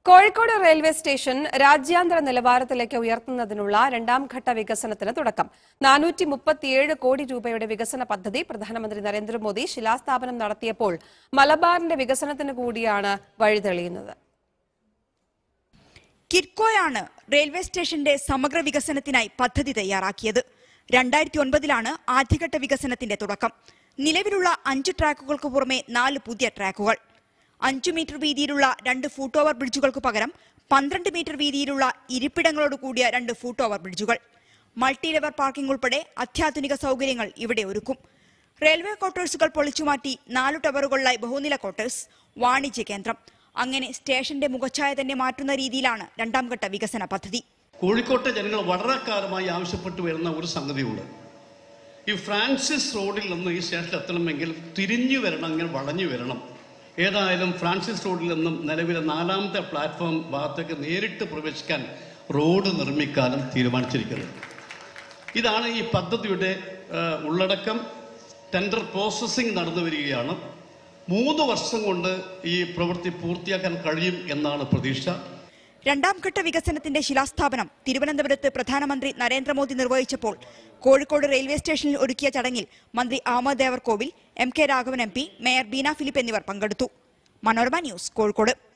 Kozhikode railway station രാജ്യാന്തര നിലവാരത്തിലേക്ക് ഉയർത്തുന്നതിനുള്ള രണ്ടാം ഘട്ട വികസനത്തിന് തുടക്കം നാനൂറ്റി മുപ്പത്തിയേഴ് കോടി രൂപയുടെ വികസന പദ്ധതി പ്രധാനമന്ത്രി നരേന്ദ്രമോദി ശിലാസ്ഥാപനം നടത്തിയപ്പോൾ മലബാറിന്റെ വികസനത്തിന് കൂടിയാണ് വഴിതെളിയുന്നത് കിറ്റ്കോയാണ് റെയിൽവേ സ്റ്റേഷന്റെ സമഗ്ര വികസനത്തിനായി പദ്ധതി തയ്യാറാക്കിയത് രണ്ടായിരത്തി ഒൻപതിലാണ് ആദ്യഘട്ട വികസനത്തിന്റെ തുടക്കം നിലവിലുള്ള അഞ്ച് ട്രാക്കുകൾക്ക് പുറമെ നാല് പുതിയ ട്രാക്കുകൾ അഞ്ചു മീറ്റർ വീതിയിലുള്ള രണ്ട് ഫൂട്ട് ഓവർ ബ്രിഡ്ജുകൾക്ക് പകരം പന്ത്രണ്ട് മീറ്റർ വീതിയിലുള്ള ഇരിപ്പിടങ്ങളോട് കൂടിയ രണ്ട് ഫൂട്ട് ഓവർ ബ്രിഡ്ജുകൾ മൾട്ടി ലെവർ പാർക്കിംഗ് ഉൾപ്പെടെ അത്യാധുനിക സൗകര്യങ്ങൾ ഇവിടെ ഒരുക്കും റെയിൽവേ ക്വാർട്ടേഴ്സുകൾ പൊളിച്ചുമാറ്റി നാലു ടവറുകളിലായി ബഹുനില ക്വാർട്ടേഴ്സ് വാണിജ്യ കേന്ദ്രം അങ്ങനെ സ്റ്റേഷന്റെ മുഖച്ഛായ തന്നെ മാറ്റുന്ന രീതിയിലാണ് രണ്ടാം ഘട്ട വികസന പദ്ധതി കോഴിക്കോട്ടെ ജനങ്ങൾ വളരെ കാലമായി ആവശ്യപ്പെട്ടു വരുന്ന ഒരു സംഗതിയുണ്ട് ഈ ഫ്രാൻസിസ് റോഡിൽ നിന്ന് ഈ സ്റ്റേഷനിൽ എത്തണമെങ്കിൽ തിരിഞ്ഞു വരണം അങ്ങനെ വളഞ്ഞു വരണം ഏതായാലും ഫ്രാൻസിസ് റോഡിൽ നിന്നും നിലവിലെ നാലാമത്തെ പ്ലാറ്റ്ഫോം ഭാഗത്തേക്ക് നേരിട്ട് പ്രവേശിക്കാൻ റോഡ് നിർമ്മിക്കാനും തീരുമാനിച്ചിരിക്കുന്നത് ഇതാണ് ഈ പദ്ധതിയുടെ ആ, ഉള്ളടക്കം ടെൻഡർ പ്രോസസ്സിംഗ് നടന്നു വരികയാണ് മൂന്ന് വർഷം കൊണ്ട് ഈ പ്രവൃത്തി പൂർത്തിയാക്കാൻ കഴിയും എന്നാണ് പ്രതീക്ഷ രണ്ടാം ഘട്ട വികസനത്തിന്റെ ശിലാസ്ഥാപനം തിരുവനന്തപുരത്ത് പ്രധാനമന്ത്രി നരേന്ദ്രമോദി നിർവഹിച്ചപ്പോൾ കോഴിക്കോട് റെയിൽവേ സ്റ്റേഷനിൽ ഒരുക്കിയ ചടങ്ങിൽ മന്ത്രി Ahammed Devarkovil M K Raghavan M P mayor Beena Philip എന്നിവർ പങ്കെടുത്തു മനോരമ ന്യൂസ് കോഴിക്കോട്